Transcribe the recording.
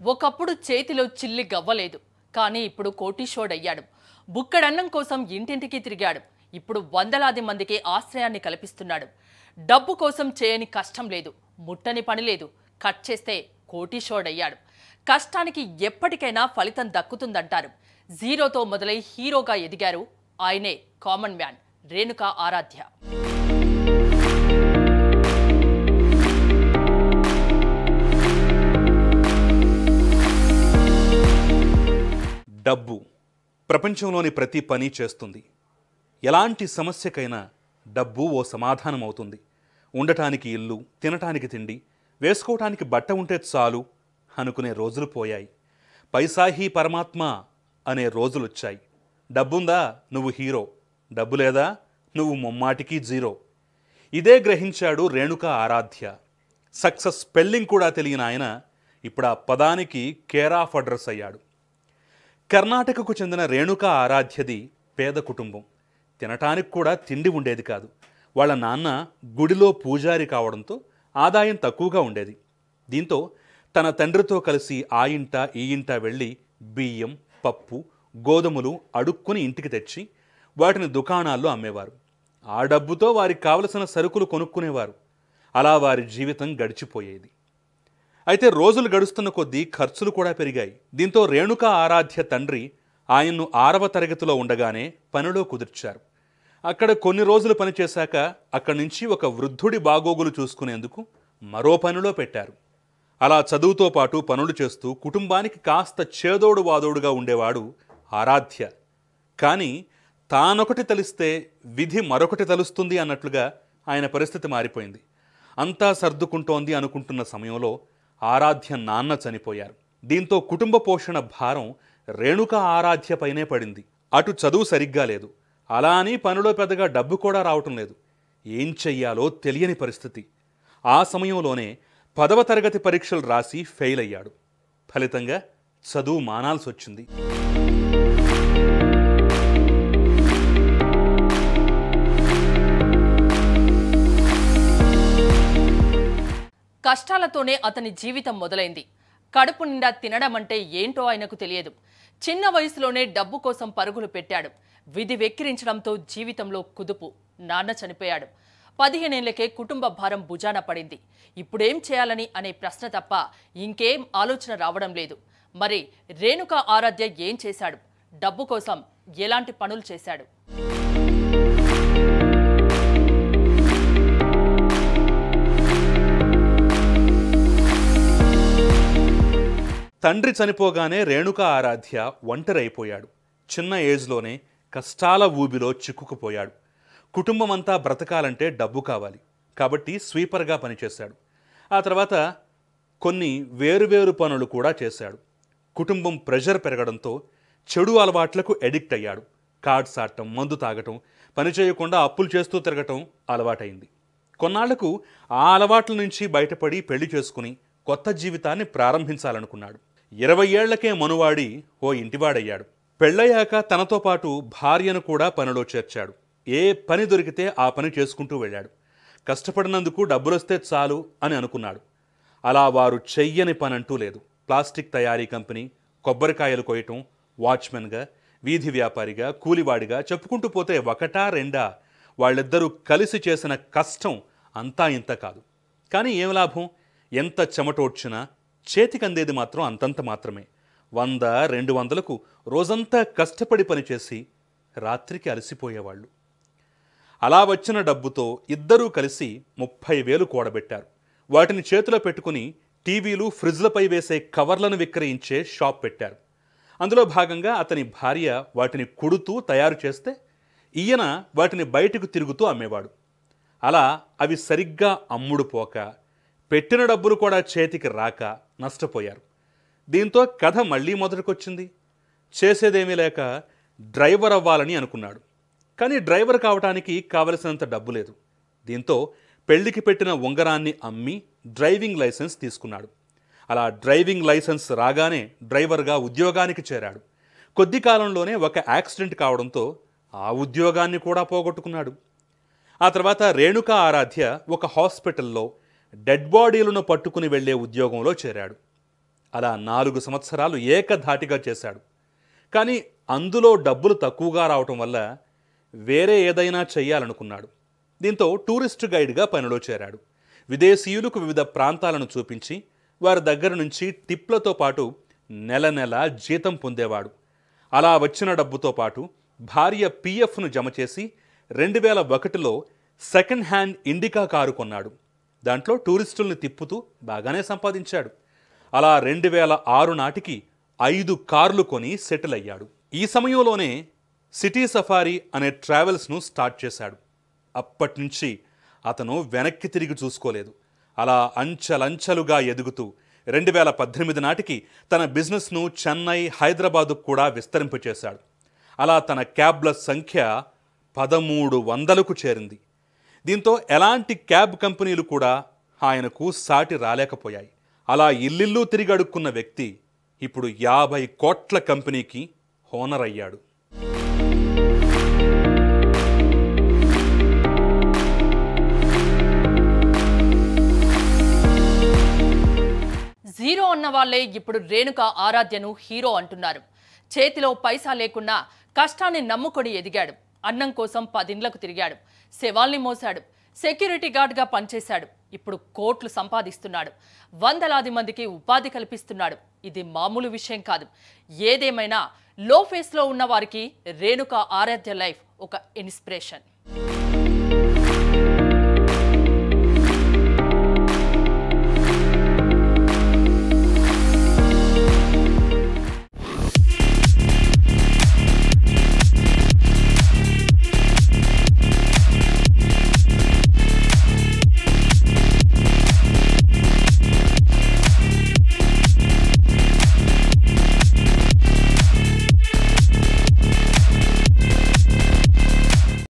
ఒకప్పుడు చేతిలో చిల్లి గవ్వలేదు కానీ ఇప్పుడు కోటీశ్వరుడయ్యాడు బుక్కడన్నం కోసం ఇంటింటికి తిరిగాడు ఇప్పుడు వందలాది మందికి ఆశ్రయాన్ని కల్పిస్తున్నాడు డబ్బు కోసం చేయని కష్టం లేదు ముట్టని పని లేదు కట్ చేస్తే కోటీశ్వరుడయ్యాడు కష్టానికి ఎప్పటికైనా ఫలితం దక్కుతుందంటారు జీరోతో మొదలై హీరోగా ఎదిగారు ఆయనే కామన్ మ్యాన్ రేణుకా ఆరాధ్య డబ్బు ప్రపంచంలోని ప్రతి పని చేస్తుంది ఎలాంటి సమస్యకైనా డబ్బు ఓ సమాధానం అవుతుంది ఉండటానికి ఇల్లు తినటానికి తిండి వేసుకోవటానికి బట్ట ఉంటే చాలు అనుకునే రోజులు పోయాయి పైసాహీ పరమాత్మ అనే రోజులొచ్చాయి డబ్బుందా నువ్వు హీరో డబ్బు లేదా నువ్వు ముమ్మాటికి జీరో ఇదే గ్రహించాడు రేణుక ఆరాధ్య సక్సెస్ స్పెల్లింగ్ కూడా తెలియని ఆయన ఇప్పుడు ఆ పదానికి కేర్ ఆఫ్ అడ్రస్ అయ్యాడు కర్ణాటకకు చెందిన రేణుక ఆరాధ్యది పేద కుటుంబం తినటానికి కూడా తిండి ఉండేది కాదు వాళ్ళ నాన్న గుడిలో పూజారి కావడంతో ఆదాయం తక్కువగా ఉండేది దీంతో తన తండ్రితో కలిసి ఆ ఇంట ఈ ఇంట వెళ్ళి బియ్యం పప్పు గోధుమలు అడుక్కుని ఇంటికి తెచ్చి వాటిని దుకాణాల్లో అమ్మేవారు ఆ డబ్బుతో వారికి కావలసిన సరుకులు కొనుక్కునేవారు అలా వారి జీవితం గడిచిపోయేది అయితే రోజులు గడుస్తున్న కొద్దీ ఖర్చులు కూడా పెరిగాయి దీంతో రేణుక ఆరాధ్య తండ్రి ఆయన్ను ఆరవ తరగతిలో ఉండగానే పనిలో కుదిర్చారు అక్కడ కొన్ని రోజులు పనిచేశాక అక్కడి నుంచి ఒక వృద్ధుడి బాగోగులు చూసుకునేందుకు మరో పనిలో పెట్టారు అలా చదువుతో పాటు పనులు చేస్తూ కుటుంబానికి కాస్త చేదోడు వాదోడుగా ఉండేవాడు ఆరాధ్య కానీ తానొకటి తలిస్తే విధి మరొకటి తలుస్తుంది అన్నట్లుగా ఆయన పరిస్థితి మారిపోయింది అంతా సర్దుకుంటోంది అనుకుంటున్న సమయంలో ఆరాధ్య నాన్న చనిపోయారు దీంతో కుటుంబ పోషణ భారం రేణుక ఆరాధ్యపైనే పడింది అటు చదువు సరిగ్గా లేదు అలా అని పనిలో పెద్దగా డబ్బు కూడా రావటం లేదు ఏం చెయ్యాలో తెలియని పరిస్థితి ఆ సమయంలోనే పదవ తరగతి పరీక్షలు రాసి ఫెయిల్ అయ్యాడు ఫలితంగా చదువు మానాల్సి వచ్చింది కష్టాలతోనే అతని జీవితం మొదలైంది కడుపు నిండా తినడం అంటే ఏంటో ఆయనకు తెలియదు చిన్న వయసులోనే డబ్బు కోసం పరుగులు పెట్టాడు విధి వెక్కిరించడంతో జీవితంలో కుదుపు నాన్న చనిపోయాడు పదిహేనేళ్లకే కుటుంబ భారం భుజాన పడింది ఇప్పుడేం చేయాలని అనే ప్రశ్న తప్ప ఇంకేం ఆలోచన రావడం లేదు మరి రేణుక ఆరాధ్య ఏం చేశాడు డబ్బు కోసం ఎలాంటి పనులు చేశాడు తండ్రి చనిపోగానే రేణుక ఆరాధ్య ఒంటరైపోయాడు చిన్న ఏజ్లోనే కష్టాల ఊబిలో చిక్కుకుపోయాడు కుటుంబం అంతా బ్రతకాలంటే డబ్బు కావాలి కాబట్టి స్వీపర్గా పనిచేశాడు ఆ తర్వాత కొన్ని వేరువేరు పనులు కూడా చేశాడు కుటుంబం ప్రెషర్ పెరగడంతో చెడు అలవాట్లకు ఎడిక్ట్ అయ్యాడు కార్డ్స్ ఆడటం మందు తాగటం పని చేయకుండా అప్పులు చేస్తూ తిరగటం అలవాటైంది కొన్నాళ్లకు ఆ అలవాట్ల నుంచి బయటపడి పెళ్లి చేసుకుని కొత్త జీవితాన్ని ప్రారంభించాలనుకున్నాడు ఇరవై ఏళ్లకే మనువాడి ఓ ఇంటివాడయ్యాడు పెళ్ళయ్యాక తనతో పాటు భార్యను కూడా పనిలో చేర్చాడు ఏ పని దొరికితే ఆ పని చేసుకుంటూ వెళ్ళాడు కష్టపడినందుకు డబ్బులొస్తే చాలు అని అనుకున్నాడు అలా వారు చెయ్యని పనంటూ లేదు ప్లాస్టిక్ తయారీ కంపెనీ కొబ్బరికాయలు కొయ్యటం వాచ్మెన్గా వీధి వ్యాపారిగా కూలివాడిగా చెప్పుకుంటూ పోతే ఒకటా రెండా వాళ్ళిద్దరూ కలిసి చేసిన కష్టం అంతా ఇంత కాదు కానీ ఏం లాభం ఎంత చెమటోడ్చినా చేతికి అందేది మాత్రం అంతంత మాత్రమే వంద రెండు వందలకు రోజంతా కష్టపడి పనిచేసి రాత్రికి అలసిపోయేవాళ్ళు అలా వచ్చిన డబ్బుతో ఇద్దరూ కలిసి ముప్పై వేలు కూడబెట్టారు వాటిని చేతిలో పెట్టుకుని టీవీలు ఫ్రిడ్జ్లపై వేసే కవర్లను విక్రయించే షాప్ పెట్టారు అందులో భాగంగా అతని భార్య వాటిని కుడుతూ తయారు చేస్తే ఈయన వాటిని బయటకు తిరుగుతూ అమ్మేవాడు అలా అవి సరిగ్గా అమ్ముడు పోక పెట్టిన డబ్బులు కూడా చేతికి రాక నష్టపోయారు దీంతో కథ మళ్ళీ మొదటికొచ్చింది చేసేదేమీ లేక డ్రైవర్ అవ్వాలని అనుకున్నాడు కానీ డ్రైవర్ కావటానికి కావలసినంత డబ్బు లేదు దీంతో పెళ్లికి పెట్టిన ఉంగరాన్ని అమ్మి డ్రైవింగ్ లైసెన్స్ తీసుకున్నాడు అలా డ్రైవింగ్ లైసెన్స్ రాగానే డ్రైవర్గా ఉద్యోగానికి చేరాడు కొద్ది కాలంలోనే ఒక యాక్సిడెంట్ కావడంతో ఆ ఉద్యోగాన్ని కూడా పోగొట్టుకున్నాడు ఆ తర్వాత రేణుక ఆరాధ్య ఒక హాస్పిటల్లో డెడ్ బాడీలను పట్టుకుని వెళ్ళే ఉద్యోగంలో చేరాడు అలా నాలుగు సంవత్సరాలు ఏకధాటిగా చేశాడు కానీ అందులో డబ్బులు తక్కువగా రావటం వల్ల వేరే ఏదైనా చెయ్యాలనుకున్నాడు దీంతో టూరిస్ట్ గైడ్గా పనిలో చేరాడు విదేశీయులకు వివిధ ప్రాంతాలను చూపించి వారి దగ్గర నుంచి టిప్లతో పాటు నెల నెల జీతం పొందేవాడు అలా వచ్చిన డబ్బుతో పాటు భార్య పీఎఫ్ను జమ చేసి రెండు వేల ఒకటిలో సెకండ్ హ్యాండ్ ఇండికా కారు కొన్నాడు దాంట్లో టూరిస్టుల్ని తిప్పుతూ బాగానే సంపాదించాడు అలా రెండు వేల ఆరు నాటికి ఐదు కార్లు కొని సెటిల్ అయ్యాడు ఈ సమయంలోనే సిటీ సఫారీ అనే ట్రావెల్స్ను స్టార్ట్ చేశాడు అప్పటి నుంచి అతను వెనక్కి తిరిగి చూసుకోలేదు అలా అంచెలంచెలుగా ఎదుగుతూ రెండు వేల పద్దెనిమిది నాటికి తన బిజినెస్ను చెన్నై హైదరాబాదుకు కూడా విస్తరింపచేశాడు అలా తన క్యాబ్ల సంఖ్య పదమూడు వందలకు చేరింది దీంతో ఎలాంటి క్యాబ్ కంపెనీలు కూడా ఆయనకు సాటి రాలేకపోయాయి అలా ఇల్లిల్లు తిరిగి అడుక్కున్న వ్యక్తి ఇప్పుడు యాభై కోట్ల కంపెనీకి హోనర్ అయ్యాడు జీరో అన్న వాళ్ళే ఇప్పుడు రేణుక ఆరాధ్యను హీరో అంటున్నారు చేతిలో పైసా లేకున్నా కష్టాన్ని నమ్ముకొని ఎదిగాడు అన్నం కోసం పదిండ్లకు తిరిగాడు శవాల్ని మోశాడు సెక్యూరిటీ గార్డ్గా పనిచేశాడు ఇప్పుడు కోట్లు సంపాదిస్తున్నాడు వందలాది మందికి ఉపాధి కల్పిస్తున్నాడు ఇది మామూలు విషయం కాదు ఏదేమైనా లో ఫేస్లో ఉన్న వారికి రేణుక ఆరాధ్య లైఫ్ ఒక ఇన్స్పిరేషన్